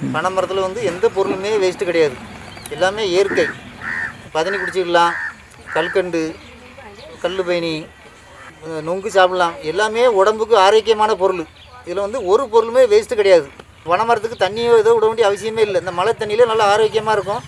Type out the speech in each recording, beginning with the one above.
பனை மரத்தில் வந்து எந்த பொருளுமே வேஸ்ட்டு கிடையாது எல்லாமே இயற்கை பதனி குடிச்சிக்கலாம் கல்கண்டு கல் பயணி அஹ் நொங்கு சாப்பிடலாம் எல்லாமே உடம்புக்கு ஆரோக்கியமான பொருள் இதில் வந்து ஒரு பொருளுமே வேஸ்ட்டு கிடையாது பனை மரத்துக்கு தண்ணியோ ஏதோ விட வேண்டிய அவசியமே இல்லை இந்த மழை தண்ணியிலே நல்லா ஆரோக்கியமாக இருக்கும்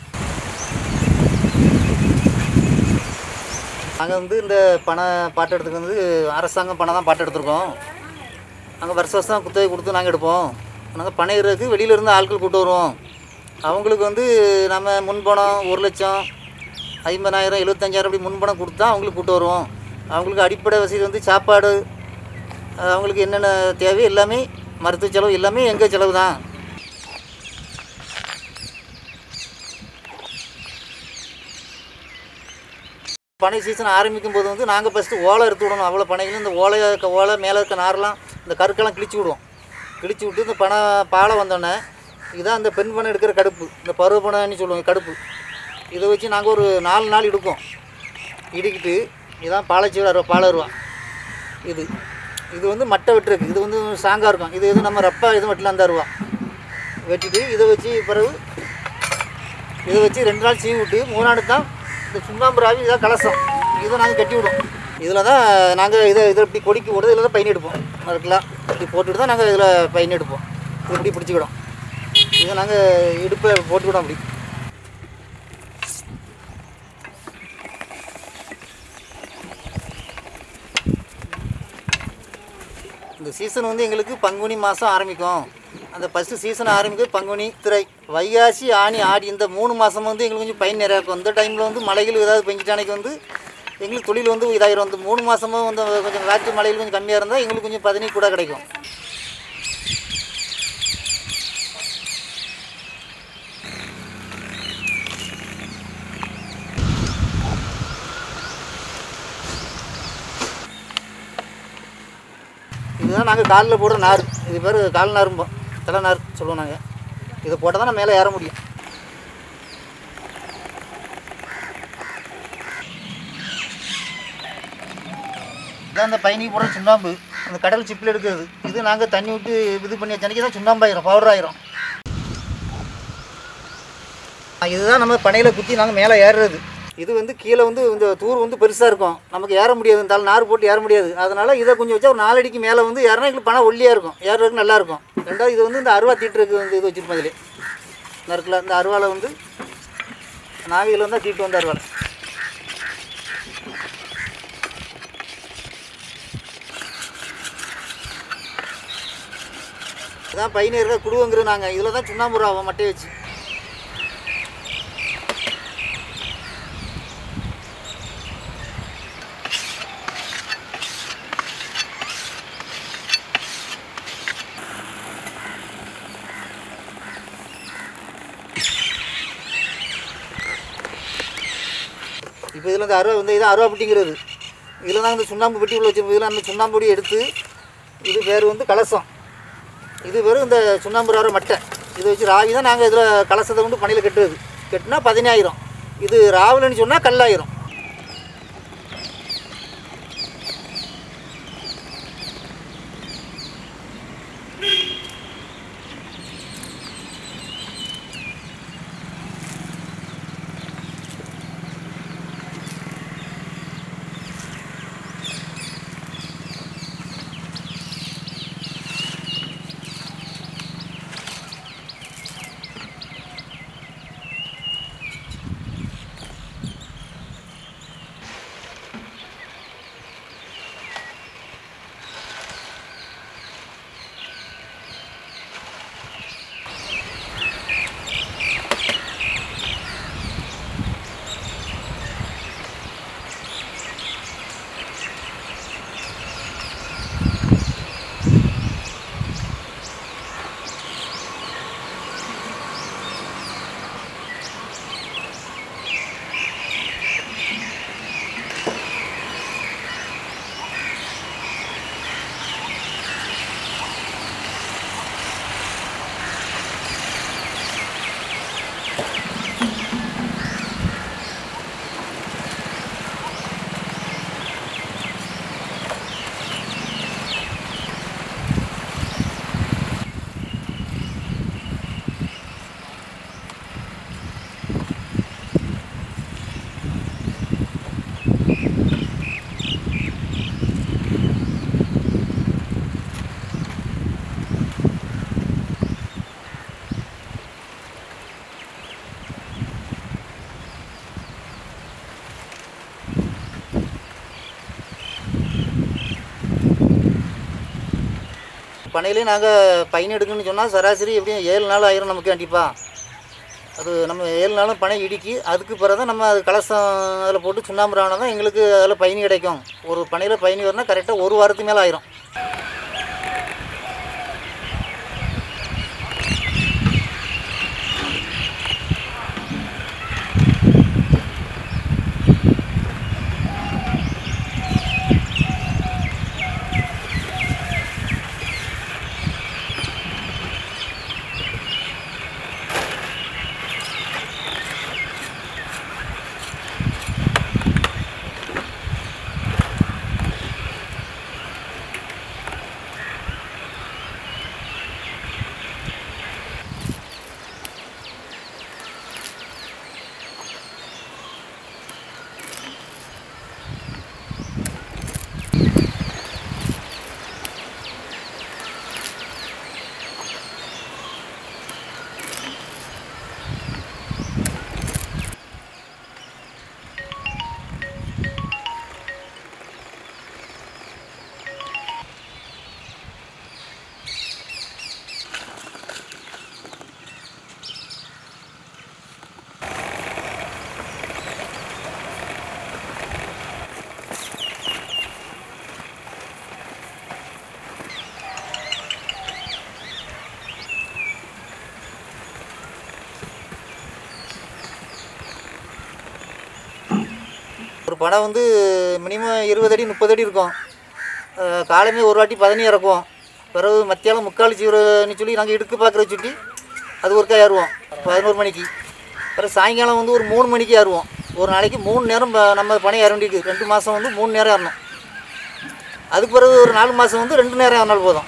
நாங்கள் வந்து இந்த பண பாட்டெடுத்துக்கு வந்து அரசாங்கம் பணம் தான் பாட்டு எடுத்திருக்கோம் நாங்கள் வருஷ வருஷம் குத்தகை கொடுத்து நாங்கள் எடுப்போம் நாங்கள் பணம் இறக்கு வெளியில இருந்து ஆட்கள் கூட்டு வருவோம் அவங்களுக்கு வந்து நம்ம முன்பணம் ஒரு லட்சம் ஐம்பதாயிரம் எழுபத்தஞ்சாயிரம் அப்படி முன்பணம் கொடுத்தா அவங்களுக்கு கூட்டு வருவோம் அவங்களுக்கு அடிப்படை வசதி வந்து சாப்பாடு அஹ் அவங்களுக்கு என்னென்ன தேவை எல்லாமே மருத்துவ செலவு எல்லாமே எங்கள் செலவு தான் பனை சீசன் ஆரம்பிக்கும் போது வந்து நாங்கள் ஃபஸ்ட்டு ஓலை எடுத்து விடணும் அவ்வளோ பனைகளும் இந்த ஓலையை இருக்க ஓலை மேலே இருக்க நாரெல்லாம் இந்த கருக்கெல்லாம் கிழிச்சு விடுவோம் கிழிச்சு விட்டு இந்த பனை பாலை வந்தோடனே இதான் இந்த பெண் பனை எடுக்கிற கடுப்பு இந்த பருவ பனைன்னு சொல்லுவாங்க கடுப்பு இதை வச்சு நாங்கள் ஒரு நாலு நாள் இடுப்போம் இடுக்கிட்டு இதான் பாலைச்சீவ அருவா பாலை அருவா இது இது வந்து மட்டை வெட்டுருக்கு இது வந்து ஸ்ட்ராங்காக இருக்கும் இது எதுவும் நம்ம ரப்பா எதுவும் வெட்டலாம் அந்த அருவா வெட்டிட்டு இதை வச்சு பிறகு இதை வச்சு ரெண்டு நாள் சீவி விட்டு மூணாண்டு தான் இந்த சுண்ணாம்பு ராவி இதான் கலசம் இதை நாங்கள் கட்டி விடுவோம் இதில் தான் நாங்கள் இதை இதை இப்படி கொடிக்கு விடுறது இதில் தான் பயன் எடுப்போம் அதுக்கெல்லாம் இப்படி போட்டுட்டு தான் நாங்கள் இதில் பயன் எடுப்போம் இது இப்படி பிடிச்சிக்கிடும் இதை நாங்கள் இடுப்பை போட்டுக்கிடும் அப்படி இந்த சீசன் வந்து எங்களுக்கு பங்குனி மாதம் ஆரம்பிக்கும் அந்த ஃபஸ்ட்டு சீசன் ஆரம்பிக்கும் பங்குனி திரை வைகாசி ஆனி ஆடி இந்த மூணு மாதம் வந்து எங்களுக்கு கொஞ்சம் பயன் நிறையா இருக்கும் இந்த டைமில் வந்து மழைகள் ஏதாவது பெஞ்சிட்டானைக்கு வந்து எங்களுக்கு தொழில் வந்து இதாயிரும் வந்து மூணு மாதமும் வந்து கொஞ்சம் காற்று மழைகள் கொஞ்சம் கம்மியாக இருந்தால் எங்களுக்கு கொஞ்சம் பதனி கூட கிடைக்கும் இதுதான் நாங்கள் காலில் போடுற நார் இது பேர் கால் நாரும்போம் தலை நார் சொல்லுவோம் நாங்கள் இதை போட்டால் தான் நான் மேலே ஏற முடியும் இதான் அந்த பயணி போடுற சுண்ணாம்பு அந்த கடல் சிப்பில் எடுக்கிறது இது நாங்கள் தண்ணி விட்டு இது பண்ணி வச்சனைக்கு தான் சுண்ணாம்பு ஆயிரும் பவுடர் ஆயிரும் இதுதான் நம்ம பனையில் குத்தி நாங்கள் மேலே ஏறுறது இது வந்து கீழே வந்து இந்த தூர் வந்து பெருசாக இருக்கும் நமக்கு ஏற முடியாது இந்த நார் போட்டு ஏற முடியாது அதனால் இதை கொஞ்சம் வச்சா ஒரு நாலடிக்கு மேலே வந்து ஏறினா எங்களுக்கு பணம் ஒல்லியாக இருக்கும் ஏறுறதுக்கு நல்லா இருக்கும் ரெண்டாவது இது வந்து இந்த அருவா தீட்டுறதுக்கு வந்து இது வச்சுருப்போம் இதில் நறுக்கில் இந்த அருவாவில் வந்து நாவியில் வந்தால் தீட்டு வந்து அருவாள் இதான் பையனர்கள் குடுவங்கிறது நாங்கள் இதில் தான் சுண்ணாம்பு ஆகும் மட்டையை வச்சு இப்போ இதில் இந்த அருவா வந்து இது அருவா பெட்டிங்கிறது இதில் தான் இந்த சுண்ணாம்பு பெட்டி உள்ள வச்சிருப்போம் இதில் அந்த சுண்ணாம்பு பொடி எடுத்து இது பேர் வந்து கலசம் இது வெறும் இந்த சுண்ணாம்பு ராவ மட்டை இதை வச்சு ராவி தான் நாங்கள் இதில் கலசத்தை கொண்டு பணியில் கட்டுறது கட்டினா பதினாயிரம் இது ராவலன்னு சொன்னால் கல்லாயிரம் பனையிலே நாங்கள் பயன் எடுக்கணும்னு சொன்னால் சராசரி எப்படியும் ஏழு நாள் ஆயிரும் நமக்கு கண்டிப்பாக அது நம்ம ஏழு நாளும் பனை இடிக்கி அதுக்கு பிறகு தான் நம்ம அது கலசம் அதில் போட்டு சுண்ணாம்பு ராவணம் தான் எங்களுக்கு அதில் பயணி கிடைக்கும் ஒரு பனையில் பயணி வரணும்னா கரெக்டாக ஒரு வாரத்துக்கு மேலே ஆயிரும் ஒரு படம் வந்து மினிமம் இருபது அடி முப்பது அடி இருக்கும் அஹ் காலமே ஒரு வாட்டி பதினி இறக்குவோம் பிறகு மத்தியானம் முக்கால் சீவரன்னு சொல்லி நாங்கள் இடுக்கு பார்க்குற சுட்டி அது ஒருக்கா ஏறுவோம் பதினோரு மணிக்கு பிறகு சாயங்காலம் வந்து ஒரு மூணு மணிக்கு ஏறுவோம் ஒரு நாளைக்கு மூணு நேரம் ப- நம்ம பணம் ஏற வேண்டியிருக்கு ரெண்டு மாதம் வந்து மூணு நேரம் ஏறணும் அதுக்கு பிறகு ஒரு நாலு மாதம் வந்து ரெண்டு நேரம் ஏறினால் போதும்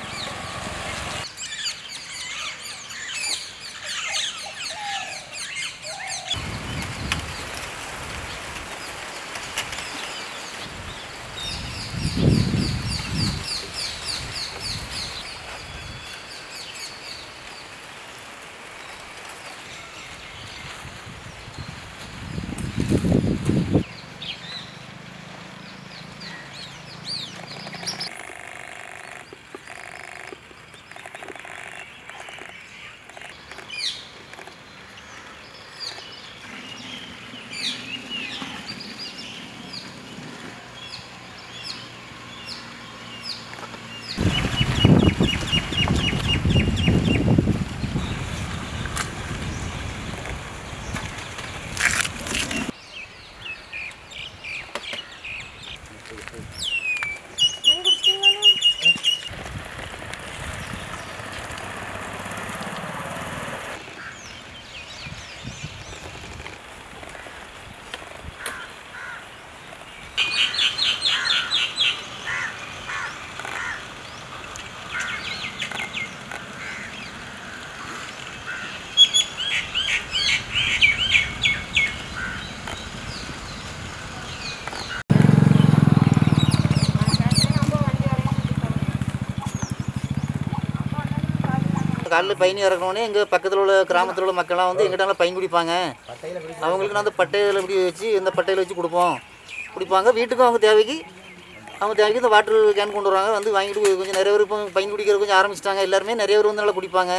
காலைல பயணி இறக்கணுன்னே எங்கள் பக்கத்தில் உள்ள கிராமத்தில் உள்ள மக்கள்லாம் வந்து எங்கிட்ட பயன் குடிப்பாங்க அவங்களுக்கு நான் அந்த பட்டையில் இப்படி வச்சு இந்த பட்டையில் வச்சு கொடுப்போம் குடிப்பாங்க வீட்டுக்கும் அவங்க தேவைக்கு அவங்க தேவைக்கு இந்த வாட்டர் கேன் கொண்டு வருவாங்க வந்து வாங்கிட்டு போய் கொஞ்சம் நிறைய பேர் இப்போ பயன் குடிக்கிற கொஞ்சம் ஆரம்பிச்சிட்டாங்க எல்லாருமே நிறைய பேர் வந்து நல்லா குடிப்பாங்க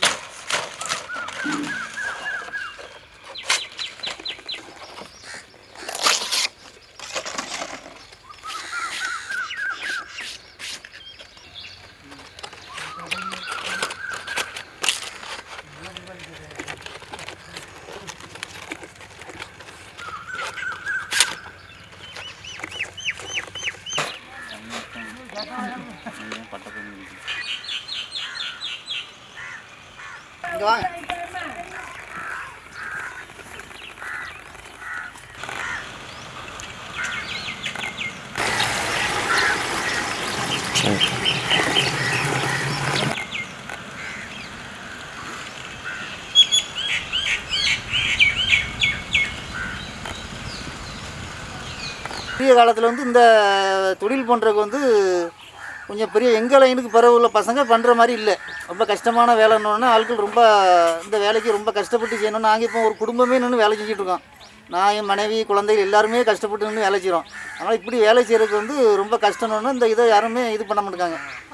இங்கே வாங்க புதிய காலத்தில் வந்து இந்த தொழில் பண்ணுறதுக்கு வந்து கொஞ்சம் பெரிய எங்கள் லைனுக்கு பிறகு உள்ள பசங்க பண்ணுற மாதிரி இல்லை ரொம்ப கஷ்டமான வேலைன்னொன்னே ஆட்கள் ரொம்ப இந்த வேலைக்கு ரொம்ப கஷ்டப்பட்டு செய்யணும் நாங்கள் இப்போ ஒரு குடும்பமே நின்று வேலை செஞ்சுட்டு இருக்கோம் நான் என் மனைவி குழந்தைகள் எல்லாருமே கஷ்டப்பட்டு நின்று வேலை செய்கிறோம் அதனால் இப்படி வேலை செய்கிறதுக்கு வந்து ரொம்ப கஷ்டம்னு இந்த இதை யாருமே இது பண்ண மாட்டாங்க